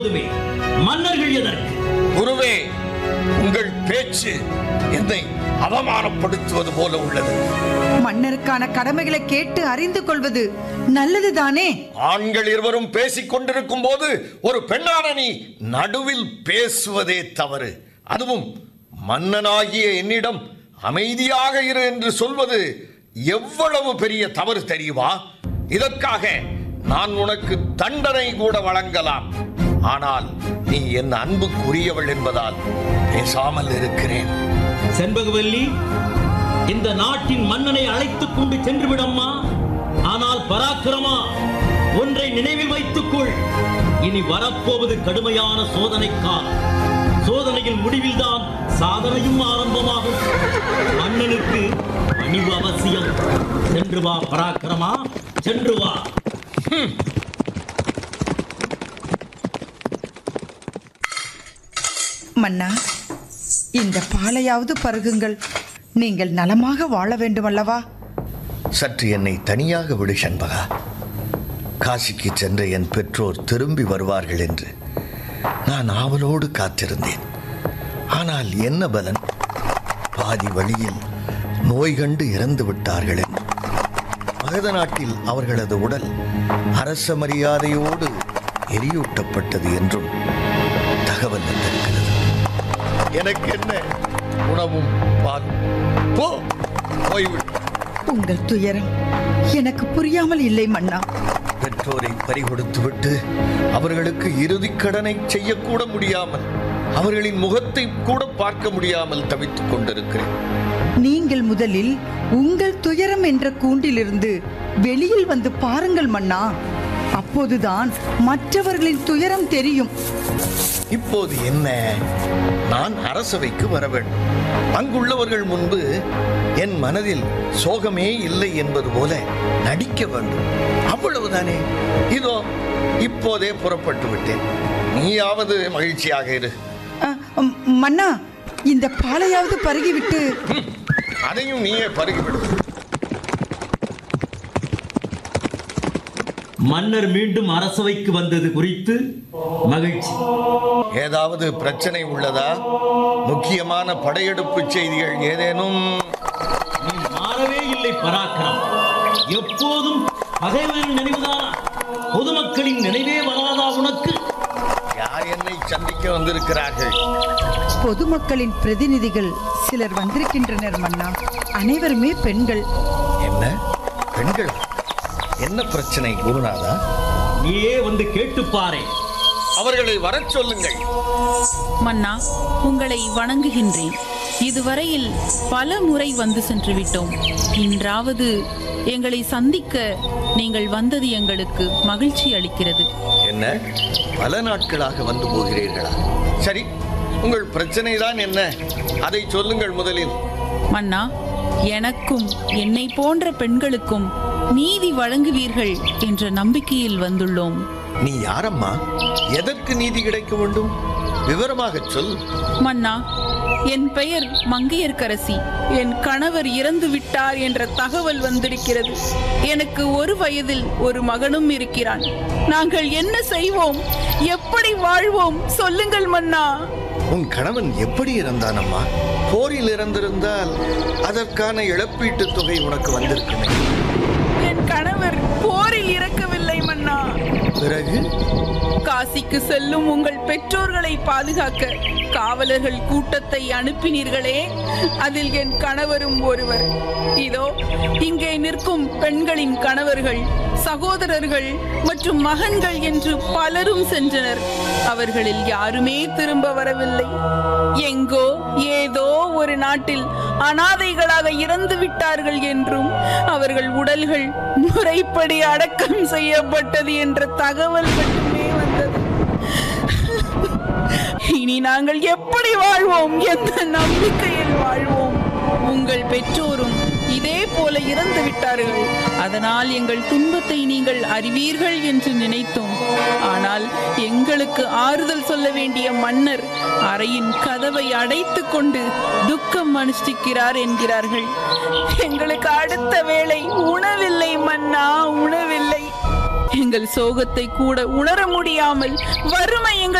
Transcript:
போதுமே மன்னர்கள் எதற்கு குருவே உங்கள் பேச்சு என்னை அவமானப்படுத்துவது போல உள்ளது மன்னருக்கான கடமைகளை கேட்டு அறிந்து கொள்வது நல்லதுதானே ஆண்கள் இருவரும் பேசிக் கொண்டிருக்கும் போது ஒரு பெண்ணான நீ நடுவில் பேசுவதே தவறு அதுவும் மன்னனாகிய என்னிடம் அமைதியாக இரு என்று சொல்வது எவ்வளவு பெரிய தவறு தெரியுமா இதற்காக நான் உனக்கு தண்டனை கூட வழங்கலாம் ஆனால் நீ என் அன்புக்குரியவள் என்பதால் பேசாமல் இருக்கிறேன் செண்பகவல்லி இந்த நாட்டின் மன்னனை அழைத்துக் கொண்டு சென்று விடம்மா ஆனால் பராக்கிரமா ஒன்றை நினைவில் வைத்துக்கொள் இனி வரப்போவது கடுமையான சோதனைக்கால் சோதனையின் முடிவில்தான் சாதனையும் ஆரம்பமாகும் மன்னனுக்கு பணிவு அவசியம் சென்று வா பராக்கிரமா சென்று வா மன்னா இந்த பாலையாவது பருகுங்கள் நீங்கள் நலமாக வாழ வேண்டும் அல்லவா சற்று என்னை தனியாக விடு சண்பகா காசிக்கு சென்ற என் பெற்றோர் திரும்பி வருவார்கள் என்று நான் ஆவலோடு காத்திருந்தேன் ஆனால் என்ன பலன் பாதி வழியில் நோய் கண்டு இறந்து விட்டார்கள் என்று மகத நாட்டில் அவர்களது உடல் அரச மரியாதையோடு எரியூட்டப்பட்டது என்றும் தகவல் வந்திருக்கிறது எனக்கு என்ன உணவும் பாலும் போ போய்விடு உங்கள் துயரம் எனக்கு புரியாமல் இல்லை மன்னா பெற்றோரை பறிகொடுத்துவிட்டு அவர்களுக்கு இறுதிக் கடனை செய்யக்கூட முடியாமல் அவர்களின் முகத்தை கூட பார்க்க முடியாமல் தவித்துக் கொண்டிருக்கிறேன் நீங்கள் முதலில் உங்கள் துயரம் என்ற கூண்டிலிருந்து வெளியில் வந்து பாருங்கள் மன்னா அப்போதுதான் மற்றவர்களின் துயரம் தெரியும் இப்போது என்ன நான் அரசவைக்கு வர வேண்டும் அங்குள்ளவர்கள் முன்பு என் மனதில் சோகமே இல்லை என்பது போல நடிக்க வேண்டும் அவ்வளவுதானே இதோ இப்போதே புறப்பட்டு விட்டேன் நீயாவது மகிழ்ச்சியாக இரு அ, ம், மன்னா இந்த பாலையாவது பருகிவிட்டு ம், அதையும் நீயே பருகிவிடு மன்னர் மீண்டும் அரசவைக்கு வந்தது குறித்து மகிழ்ச்சி ஏதாவது பிரச்சனை உள்ளதா முக்கியமான படையெடுப்பு செய்திகள் ஏதேனும் நீ மாறவே இல்லை பராக்கிரம் எப்போதும் பகைவரின் நினைவுதானா பொதுமக்களின் நினைவே வராதா உனக்கு யார் என்னை சந்திக்க வந்திருக்கிறார்கள் பொதுமக்களின் பிரதிநிதிகள் சிலர் வந்திருக்கின்றனர் மன்னா அனைவருமே பெண்கள் என்ன பெண்கள் என்ன பிரச்சனை குருநாதா நீயே வந்து கேட்டுப் பாரே அவர்களை வரச் சொல்லுங்கள் மன்னா உங்களை வணங்குகின்றேன் இதுவரையில் பல முறை வந்து சென்று விட்டோம் இன்றாவது எங்களை சந்திக்க நீங்கள் வந்தது எங்களுக்கு மகிழ்ச்சி அளிக்கிறது என்ன பல நாட்களாக வந்து போகிறீர்களா சரி உங்கள் பிரச்சனை தான் என்ன அதை சொல்லுங்கள் முதலில் மன்னா எனக்கும் என்னை போன்ற பெண்களுக்கும் நீதி வழங்குவீர்கள் என்ற நம்பிக்கையில் வந்துள்ளோம் நீ யாரம்மா எதற்கு நீதி கிடைக்க வேண்டும் விவரமாகச் சொல் மன்னா என் பெயர் மங்கையர்க்கரசி என் கணவர் இறந்து விட்டார் என்ற தகவல் வந்திருக்கிறது எனக்கு ஒரு வயதில் ஒரு மகனும் இருக்கிறான் நாங்கள் என்ன செய்வோம் எப்படி வாழ்வோம் சொல்லுங்கள் மன்னா உன் கணவன் எப்படி இறந்தானம்மா போரில் இறந்திருந்தால் அதற்கான இழப்பீட்டுத் தொகை உனக்கு வந்திருக்குமே என் கணவர் போரில் இறக்கவில்லை மன்னா பிறகு காசிக்கு செல்லும் உங்கள் பெற்றோர்களை பாதுகாக்க காவலர்கள் கூட்டத்தை அனுப்பினீர்களே அதில் என் கணவரும் ஒருவர் இதோ இங்கே நிற்கும் பெண்களின் கணவர்கள் சகோதரர்கள் மற்றும் மகன்கள் என்று பலரும் சென்றனர் அவர்களில் யாருமே திரும்ப வரவில்லை எங்கோ ஏதோ ஒரு நாட்டில் அனாதைகளாக இறந்து விட்டார்கள் என்றும் அவர்கள் உடல்கள் முறைப்படி அடக்கம் செய்யப்பட்டது என்ற தகவல் மட்டுமே வந்தது இனி நாங்கள் எப்படி வாழ்வோம் எந்த நம்பிக்கையில் வாழ்வோம் உங்கள் பெற்றோரும் இதே போல இறந்து விட்டார்கள் அதனால் எங்கள் துன்பத்தை நீங்கள் அறிவீர்கள் என்று நினைத்தோம் ஆனால் எங்களுக்கு ஆறுதல் சொல்ல வேண்டிய மன்னர் அறையின் கதவை அடைத்துக் கொண்டு துக்கம் அனுஷ்டிக்கிறார் என்கிறார்கள் எங்களுக்கு அடுத்த வேளை உணவில்லை மன்னா உணவில்லை எங்கள் சோகத்தை கூட உணர முடியாமல் வறுமை எங்கள்